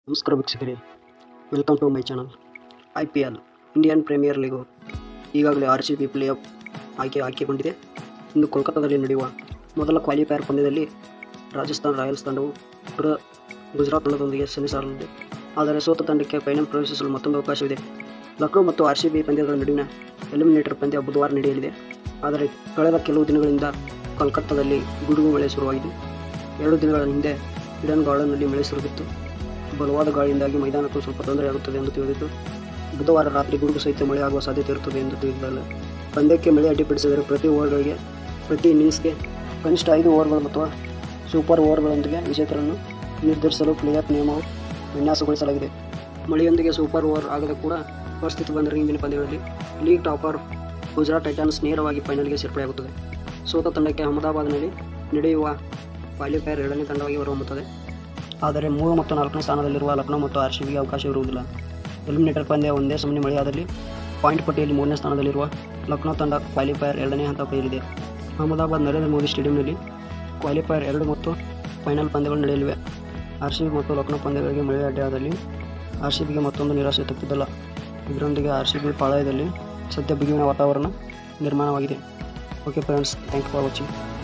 ನಮಸ್ಕಾರ ವೀಕ್ಷಕರೇ welcome to my channel I P L Indian premier league ಈಗಾಗಲೇ R C B playoff ಆಯ್ಕೆ ಹಾಕಿಕೊಂಡಿದೆ ಇನ್ನು ಕೋಲ್ಕತ್ತಾದಲ್ಲಿ ನಡೆಯುವ ಮೊದಲ ಕ್ವಾಲಿಫೈಯರ್ ಪಂದ್ಯದಲ್ಲಿ ರಾಜಸ್ಥಾನ್ ರಾಯಲ್ಸ್ ತಂಡವು ಪುರ ಗುಜರಾತ್ ತಂಡದೊಂದಿಗೆ ಸೆಣಸಾಡಲಿದೆ ಆದರೆ ಸೋತ ತಂಡಕ್ಕೆ ಫೈನಲ್ ಪ್ರವೇಶಿಸಲು ಮತ್ತೊಂದು ಅವಕಾಶವಿದೆ ಲಕ್ನೋ ಮತ್ತು ಆರ್ ಸಿ ಬಿ ಪಂದ್ಯಗಳ ನಡುವಿನ ಎಲಿಮಿನೇಟರ್ ಪಂದ್ಯ ಬುಧವಾರ ನಡೆಯಲಿದೆ ಆದರೆ ಕಳೆದ ಕೆಲವು ದಿನಗಳಿಂದ ಕೋಲ್ಕತ್ತಾದಲ್ಲಿ ಗುಡುಗು ಮಳೆ ಶುರುವಾಗಿದೆ ಎರಡು ದಿನಗಳ ಹಿಂದೆ ಇಡನ್ ಗಾರ್ಡನ್ನಲ್ಲಿ ಮಳೆ ಸುರಿದಿತ್ತು ಬಲವಾದ ಗಾಳಿಯಿಂದಾಗಿ ಮೈದಾನಕ್ಕೂ ಸ್ವಲ್ಪ ತೊಂದರೆಯಾಗುತ್ತದೆ ಎಂದು ತಿಳಿದಿತ್ತು ಬುಧವಾರ ರಾತ್ರಿ ಗುಡುಗು ಸಹಿತ ಮಳೆ ಆಗುವ ಸಾಧ್ಯತೆ ಇರುತ್ತದೆ ಎಂದು ತಿಳಿದಿಲ್ಲ ಪಂದ್ಯಕ್ಕೆ ಮಳೆ ಅಡ್ಡಿಪಡಿಸಿದರೆ ಪ್ರತಿ ಓವರ್ಗಳಿಗೆ ಪ್ರತಿ ಇನ್ನಿಂಗ್ಸ್ಗೆ ಕನಿಷ್ಠ ಐದು ಓವರ್ಗಳು ಅಥವಾ ಸೂಪರ್ ಓವರ್ಗಳೊಂದಿಗೆ ವಿಜೇತರನ್ನು ನಿರ್ಧರಿಸಲು ಪ್ಲೇಆಫ್ ನಿಯಮವು ವಿನ್ಯಾಸಗೊಳಿಸಲಾಗಿದೆ ಮಳೆಯೊಂದಿಗೆ ಸೂಪರ್ ಓವರ್ ಆಗದ ಕೂಡ ಪರಿಸ್ಥಿತಿ ಬಂದರೆ ಇಂದಿನ ಪಂದ್ಯಗಳಲ್ಲಿ ಲೀಗ್ ಟಾಪರ್ ಗುಜರಾತ್ ಟೈಟನ್ಸ್ ನೇರವಾಗಿ ಫೈನಲ್ಗೆ ಸೇರ್ಪಡೆಯಾಗುತ್ತದೆ ಸೋತ ತಂಡಕ್ಕೆ ಅಹಮದಾಬಾದ್ನಲ್ಲಿ ನಡೆಯುವ ಕ್ವಾಲಿಫೈಯರ್ ಎರಡನೇ ತಂಡವಾಗಿ ಹೊರಹೊಮ್ಮುತ್ತದೆ ಆದರೆ ಮೂರು ಮತ್ತು ನಾಲ್ಕನೇ ಸ್ಥಾನದಲ್ಲಿರುವ ಲಕ್ನೋ ಮತ್ತು ಆರ್ ಸಿ ಬಿಗೆ ಅವಕಾಶ ಇರುವುದಿಲ್ಲ ಎಲಿಮಿನೇಟರ್ ಪಂದ್ಯ ಒಂದೇ ಸಮನೆ ಮಳೆಯಾದಲ್ಲಿ ಪಾಯಿಂಟ್ ಪಟ್ಟಿಯಲ್ಲಿ ಮೂರನೇ ಸ್ಥಾನದಲ್ಲಿರುವ ಲಕ್ನೋ ತಂಡ ಕ್ವಾಲಿಫೈಯರ್ ಎರಡನೇ ಹಂತ ಪಡೆಯಲಿದೆ ಅಹಮದಾಬಾದ್ ನರೇಂದ್ರ ಮೋದಿ ಸ್ಟೇಡಿಯಂನಲ್ಲಿ ಕ್ವಾಲಿಫೈಯರ್ ಎರಡು ಮತ್ತು ಫೈನಲ್ ಪಂದ್ಯಗಳು ನಡೆಯಲಿವೆ ಆರ್ ಸಿ ಬಿ ಮತ್ತು ಲಕ್ನೋ ಪಂದ್ಯಗಳಿಗೆ ಮಳೆ ಅಡ್ಡಿಯಾದಲ್ಲಿ ಆರ್ ಸಿ ಬಿಗೆ ಮತ್ತೊಂದು ನಿರಾಶೆ ತಪ್ಪಿದ್ದಲ್ಲ ಇದರೊಂದಿಗೆ ಆರ್ ಸಿ ಬಿ ಪಾಳಯದಲ್ಲಿ ಸದ್ಯ ಬಿಗುವಿನ ವಾತಾವರಣ ನಿರ್ಮಾಣವಾಗಿದೆ okay friends thank for watching